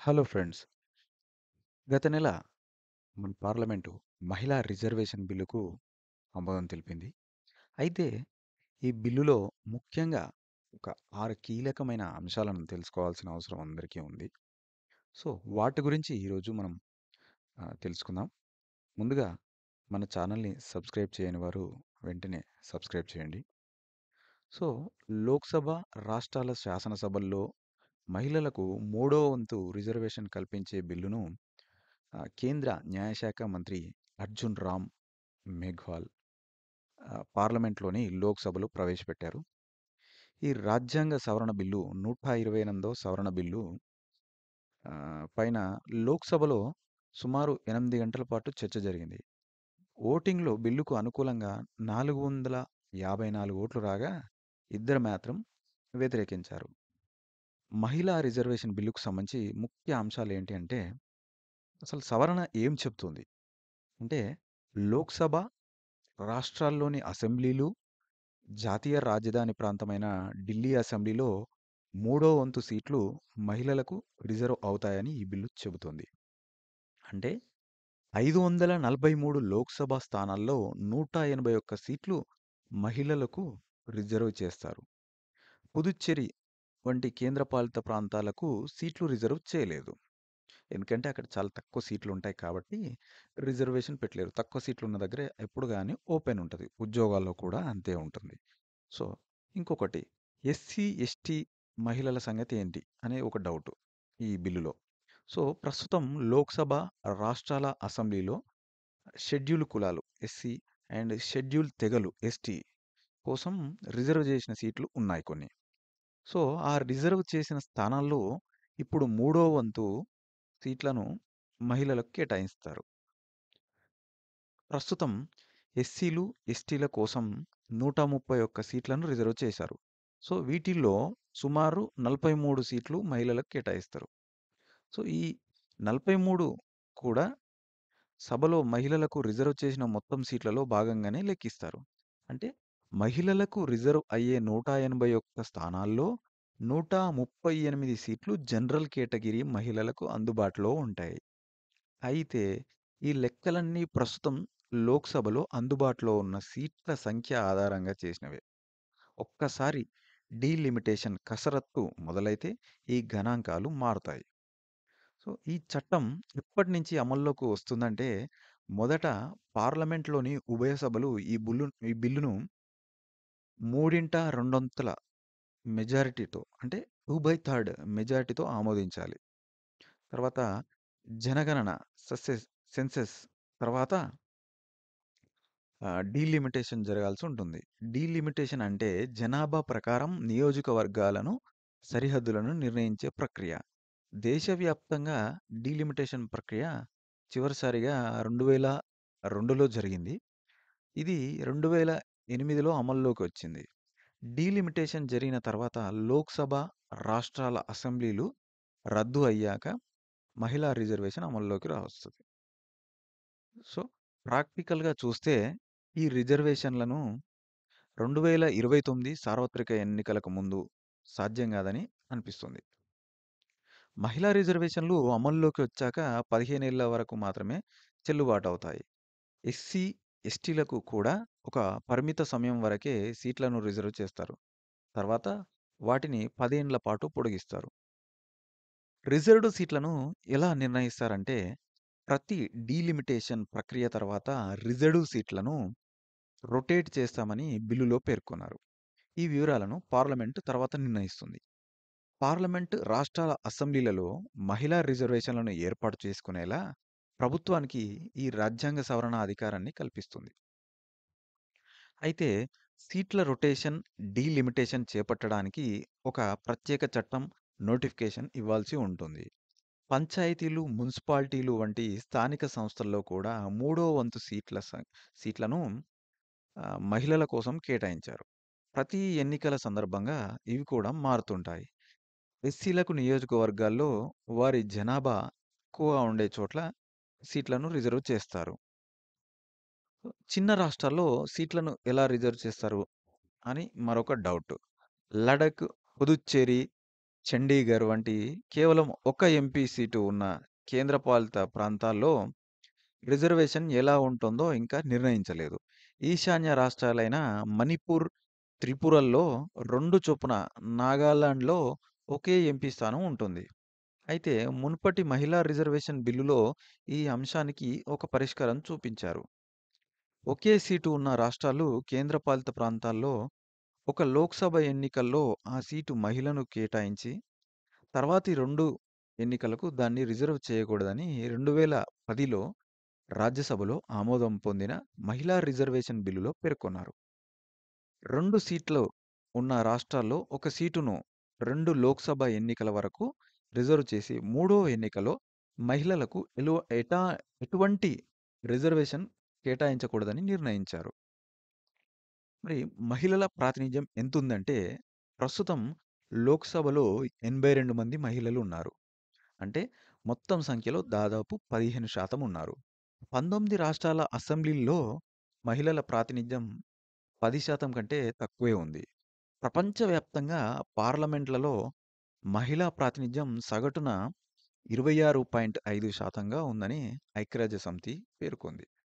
Hello friends. గత నెల మన పార్లమెంటు మహిళా రిజర్వేషన్ బిల్లుకు ఆమోదం తెలిపింది. అయితే ఈ బిల్లులో ముఖ్యంగా ఒక 6 కీలకమైన అంశాలను తెలుసుకోవాల్సిన అవసరం అందరికీ ఉంది. సో, వాటి గురించి ఈరోజు మనం ఆహ్, తెలుసుకుందాం. ముందుగా మన ఛానల్‌ని సబ్స్క్రైబ్ చేయని వారు వెంటనే సబ్స్క్రైబ్ చేయండి. సో, లోక్‌సభ, రాష్ట్రాల శాసనసభల్లో మహిళలకు మూడో వంతు రిజర్వేషన్ కల్పించే బిల్లును ఆహ్, కేంద్ర న్యాయశాఖ మంత్రి అర్జున్ రామ్ మేఘ్వాల్ ఆహ్, పార్లమెంట్‌లోని లోక్‌సభలో ప్రవేశపెట్టారు. ఈ రాజ్యాంగ సవరణ బిల్లు 128వ సవరణ బిల్లు ఆహ్, పైన లోక్‌సభలో సుమారు 8 గంటల పాటు చర్చ జరిగింది. ఓటింగ్‌లో బిల్లుకు అనుకూలంగా 454 ఓట్లు రాగా, ఇద్దరు మాత్రం వ్యతిరేకించారు. మహిళా రిజర్వేషన్ బిల్లుకు సంబంధించి ముఖ్య అంశాలేంటి అంటే, అసలు సవరణ ఏం చెప్తుంది? అంటే లోక్‌సభ, రాష్ట్రాల్లోని అసెంబ్లీలు, జాతీయ రాజధాని ప్రాంతమైన ఢిల్లీ అసెంబ్లీలో మూడో వంతు సీట్లు మహిళలకు రిజర్వ్ అవుతాయని ఈ బిల్లు చెబుతోంది. అంటే 543 లోక్‌సభ స్థానాల్లో 181 సీట్లు మహిళలకు రిజర్వ్ చేస్తారు. పుదుచ్చేరి వంటి కేంద్రపాలిత ప్రాంతాలకు సీట్లు రిజర్వ్ చేయలేదు. ఎందుకంటే అక్కడ చాలా తక్కువ సీట్లుంటాయి కాబట్టి రిజర్వేషన్ పెట్టలేరు. తక్కువ సీట్లున్న దగ్గర ఎప్పుడు గాని ఓపెన్ ఉంటది. ఉద్యోగాల్లో కూడా అంతే ఉంటుంది. సో, ఇంకొకటి ఎస్సీ, ఎస్టీ మహిళల సంగతి ఏంటి అనే ఒక డౌటు ఈ బిల్లులో. సో, ప్రస్తుతం లోక్‌సభ, రాష్ట్రాల అసెంబ్లీలో షెడ్యూల్ కులాలు ఎస్సీ అండ్ షెడ్యూల్ తెగలు ఎస్టీ కోసం రిజర్వ్ చేసిన సీట్లు ఉన్నాయి కొన్ని. సో, ఆ రిజర్వ్ చేసిన స్థానాల్లో ఇప్పుడు మూడో వంతు సీట్లను మహిళలకు కేటాయిస్తారు. ప్రస్తుతం ఎస్సీలు, ఎస్టీల కోసం 131 సీట్లను రిజర్వ్ చేశారు. సో, వీటిల్లో సుమారు 43 సీట్లు మహిళలకు కేటాయిస్తారు. సో, ఈ 43 కూడా సభలో మహిళలకు రిజర్వ్ చేసిన మొత్తం సీట్లలో భాగంగానే లెక్కిస్తారు. అంటే మహిళలకు రిజర్వ్ అయ్యే 181 స్థానాల్లో 138 సీట్లు జనరల్ కేటగిరీ మహిళలకు అందుబాటులో ఉంటాయి. అయితే ఈ లెక్కలన్నీ ప్రస్తుతం లోక్‌సభలో అందుబాటులో ఉన్న సీట్ల సంఖ్య ఆధారంగా చేసినవే. ఒక్కసారి డీలిమిటేషన్ కసరత్తు మొదలైతే ఈ గణాంకాలు మారుతాయి. సో, ఈ చట్టం ఎప్పటినుంచి అమల్లోకి వస్తుందంటే, మొదట పార్లమెంట్‌లోని ఉభయ సభలు ఈ బుల్లు ఈ బిల్లును మూడింట రెండొంతుల మెజారిటీతో అంటే 2/3 మెజారిటీతో ఆమోదించాలి. తర్వాత జనగణన ససెస్ సెన్సస్ తర్వాత ఆహ్, డీలిమిటేషన్ జరగాల్సి ఉంటుంది. డీలిమిటేషన్ అంటే జనాభా ప్రకారం నియోజకవర్గాలను, సరిహద్దులను నిర్ణయించే ప్రక్రియ. దేశవ్యాప్తంగా డీలిమిటేషన్ ప్రక్రియ చివరిసారిగా 2002లో జరిగింది. ఇది 2008లో అమల్లోకి వచ్చింది. డీలిమిటేషన్ జరిగిన తర్వాత లోక్‌సభ, రాష్ట్రాల అసెంబ్లీలు రద్దు అయ్యాక మహిళా రిజర్వేషన్ అమల్లోకి రావస్తది. సో, ప్రాక్టికల్‌గా చూస్తే ఈ రిజర్వేషన్‌లను 2029 సార్వత్రిక ఎన్నికలకు ముందు సాధ్యం కాదని అనిపిస్తుంది. మహిళా రిజర్వేషన్‌లు అమల్లోకి వచ్చాక 15 ఏళ్ల వరకు మాత్రమే చెల్లుబాటవుతాయి. ఎస్సీ, ఎస్టీలకు కూడా ఒక పరిమిత సమయం వరకే సీట్లను రిజర్వ్ చేస్తారు. తర్వాత వాటిని 10 ఏండ్ల పాటు పొడిగిస్తారు. రిజర్వ్డ్ సీట్లను ఎలా నిర్ణయిస్తారంటే, ప్రతి డీలిమిటేషన్ ప్రక్రియ తర్వాత రిజర్వ్డ్ సీట్లను రొటేట్ చేస్తామని బిల్లులో పేర్కొన్నారు. ఈ వివరాలను పార్లమెంట్ తర్వాత నిర్ణయిస్తుంది. పార్లమెంట్, రాష్ట్రాల అసెంబ్లీలలో మహిళా రిజర్వేషన్‌లను ఏర్పాటు చేసుకునేలా ప్రభుత్వానికి ఈ రాజ్యాంగ సవరణ అధికారాన్ని కల్పిస్తుంది. అయితే సీట్ల రొటేషన్, డీలిమిటేషన్ చేపట్టడానికి ఒక ప్రత్యేక చట్టం, నోటిఫికేషన్ ఇవ్వాల్సి ఉంటుంది. పంచాయతీలు, మున్సిపాలిటీలు వంటి స్థానిక సంస్థల్లో కూడా మూడో వంతు సీట్ల సం సీట్లను ఆహ్, మహిళల కోసం కేటాయించారు. ప్రతి ఎన్నికల సందర్భంగా ఇవి కూడా మారుతుంటాయి. ఎస్సీలకు నియోజకవర్గాల్లో వారి జనాభా ఎక్కువగా ఉండే చోట్ల సీట్లను రిజర్వ్ చేస్తారు. చిన్న రాష్ట్రాల్లో సీట్లను ఎలా రిజర్వ్ చేస్తారు అని మరొక డౌట్. లడఖ్, పుదుచ్చేరి చండీగఢ్ వంటి కేవలం ఒక ఎంపీ సీటు ఉన్న కేంద్రపాలిత ప్రాంతాల్లో రిజర్వేషన్ ఎలా ఉంటుందో ఇంకా నిర్ణయించలేదు. ఈశాన్య రాష్ట్రాలైన మణిపూర్, త్రిపురల్లో 2 చొప్పున, నాగాలాండ్‌లో ఒకే ఎంపీ స్థానం ఉంటుంది. అయితే మునుపటి మహిళా రిజర్వేషన్ బిల్లులో ఈ అంశానికి ఒక పరిష్కారం చూపించారు. ఒకే సీటు ఉన్న రాష్ట్రాలు, కేంద్రపాలిత ప్రాంతాల్లో ఒక లోక్సభ ఎన్నికల్లో ఆ సీటు మహిళను కేటాయించి, తర్వాతి 2 ఎన్నికలకు దాన్ని రిజర్వ్ చేయకూడదని 2010లో రాజ్యసభలో ఆమోదం పొందిన మహిళా రిజర్వేషన్ బిల్లులో పేర్కొన్నారు. 2 సీట్లు ఉన్న రాష్ట్రాల్లో ఒక సీటును 2 లోక్సభ ఎన్నికల వరకు రిజర్వ్ చేసి, మూడో ఎన్నికలో మహిళలకు ఎలువ ఎటా ఎటువంటి రిజర్వేషన్ కేటాయించకూడదని నిర్ణయించారు. మరి మహిళల ప్రాతినిధ్యం ఎంతుందంటే, ప్రస్తుతం లోక్సభలో 82 మంది మహిళలు ఉన్నారు. అంటే మొత్తం సంఖ్యలో దాదాపు 15% ఉన్నారు. 19 రాష్ట్రాల అసెంబ్లీల్లో మహిళల ప్రాతినిధ్యం 10% కంటే తక్కువే ఉంది. ప్రపంచవ్యాప్తంగా పార్లమెంట్‌లలో మహిళా ప్రాతినిధ్యం సగటున 26.5%గా ఉందని ఐక్యరాజ్యసమితి పేర్కొంది.